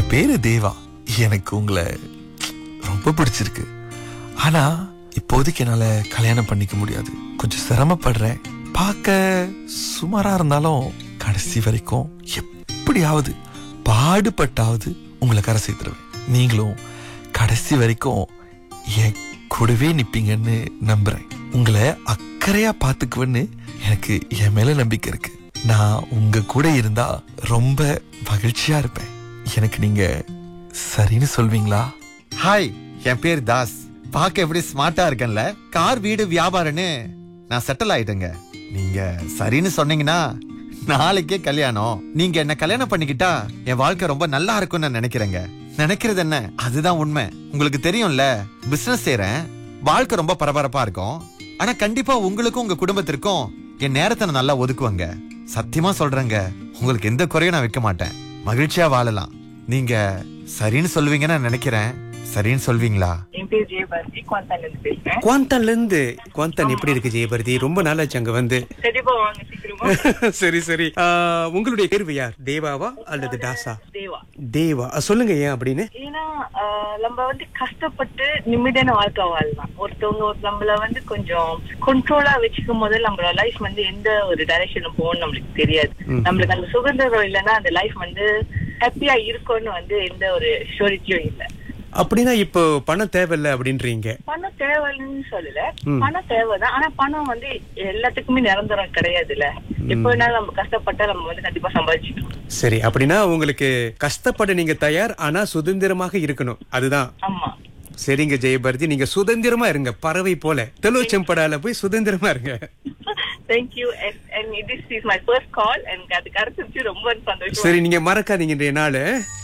பேரு தேவா எனக்கு உங்களை ரொம்ப பிடிச்சிருக்கு ஆனா இப்போதைக்கு என்னால கல்யாணம் பண்ணிக்க முடியாது கொஞ்சம் சிரமப்படுறேன் பார்க்க சுமாரா இருந்தாலும் கடைசி வரைக்கும் எப்படியாவது பாடுபட்டாவது உங்களை கரை சேர்த்துருவேன் நீங்களும் கடைசி வரைக்கும் என் கூடவே நிப்பீங்கன்னு நம்புறேன் உங்களை அக்கறையா பாத்துக்குவேன்னு எனக்கு என் மேல நம்பிக்கை இருக்கு நான் உங்க கூட இருந்தா ரொம்ப மகிழ்ச்சியா இருப்பேன் எனக்கு நீங்க சரின்னு சொல்வீங்களா ஹாய் என் பேர் தாஸ் பார்க்க எப்படி ஸ்மார்ட்டா இருக்கேன்ல கார் வீடு வியாபாரம்னு நான் செட்டில் ஆயிட்டேங்க நீங்க சரின்னு சொன்னீங்கன்னா நாளைக்கே கல்யாணம் நீங்க என்ன கல்யாணம் பண்ணிக்கிட்டா என் வாழ்க்கை ரொம்ப நல்லா இருக்கும்னு நான் நினைக்கிறேங்க நினைக்கிறது என்ன அதுதான் உண்மை உங்களுக்கு தெரியும்ல பிசினஸ் செய்றேன் வாழ்க்கை ரொம்ப பரபரப்பா இருக்கும் ஆனா கண்டிப்பா உங்களுக்கும் உங்க குடும்பத்திற்கும் என் நேரத்தை நான் நல்லா ஒதுக்குவேங்க சத்தியமா சொல்றேங்க உங்களுக்கு எந்த குறையும் நான் வைக்க மாட்டேன் மகிழ்ச்சியா வாழலாம் நீங்க சரின்னு சொல்லுவீங்கன்னு நான் நினைக்கிறேன் சரின்னு சொல்வீங்களா என் பேர் ஜெயபாரதி குவாந்தான்ல இருந்து பேசுறேன் குவாந்தன்ல இருந்து குவாந்தன் எப்படி இருக்கு ஜெயபரதி ரொம்ப நாளாச்சு அங்க வந்து கண்டிப்பா வாங்க சீக்கிரமா சரி சரி ஆஹ், உங்களுடைய தேர்வு யார் தேவாவா அல்லது தாசா தேவா தேவா அஹ், சொல்லுங்க ஏன் அப்படின்னு ஏன்னா ஆஹ், நம்ம வந்து கஷ்டப்பட்டு நிம்மதியான வாழ்க்கை வாழலாம் ஒருத்தவங்க ஒரு நம்மள வந்து கொஞ்சம் கண்ட்ரோலா வச்சுக்கும் போது நம்மளோட லைஃப் வந்து எந்த ஒரு டைரக்ஷன்ல போகணும்னு நம்மளுக்கு தெரியாது நம்மளுக்கு அந்த சுதந்திரம் இல்லைன்னா அந்த லைஃப் வந்து ஹாப்பியா இருக்கும்னு வந்து எந்த ஒரு ஷூரிட்டியும் இல்லை அப்படின்னா இப்போ பணம் தேவையில்ல அப்படின்றீங்க பணம் தேவைன்னு சொல்லல பணம் தேவைதான் ஆனா பணம் வந்து எல்லாத்துக்குமே நிரந்தரம் கிடையாதுல்ல எப்போ வேணாலும் நம்ம கஷ்டப்பட்டா நம்ம வந்து கண்டிப்பா சம்பாதிச்சுக்கணும் சரி அப்படின்னா உங்களுக்கு கஷ்டப்பட நீங்க தயார் ஆனா சுதந்திரமாக இருக்கணும் அதுதான் ஆமா சரிங்க ஜெயபாரதி நீங்க சுதந்திரமா இருங்க பறவை போல தெலுச்சம்படால போய் சுதந்திரமா இருங்க thank you and this is my first call எனக்கு அது கிடைச்சிருச்சு ரொம்ப சந்தோஷம் சரி நீங்க மறக்காதீங்க இன்றைய நாள்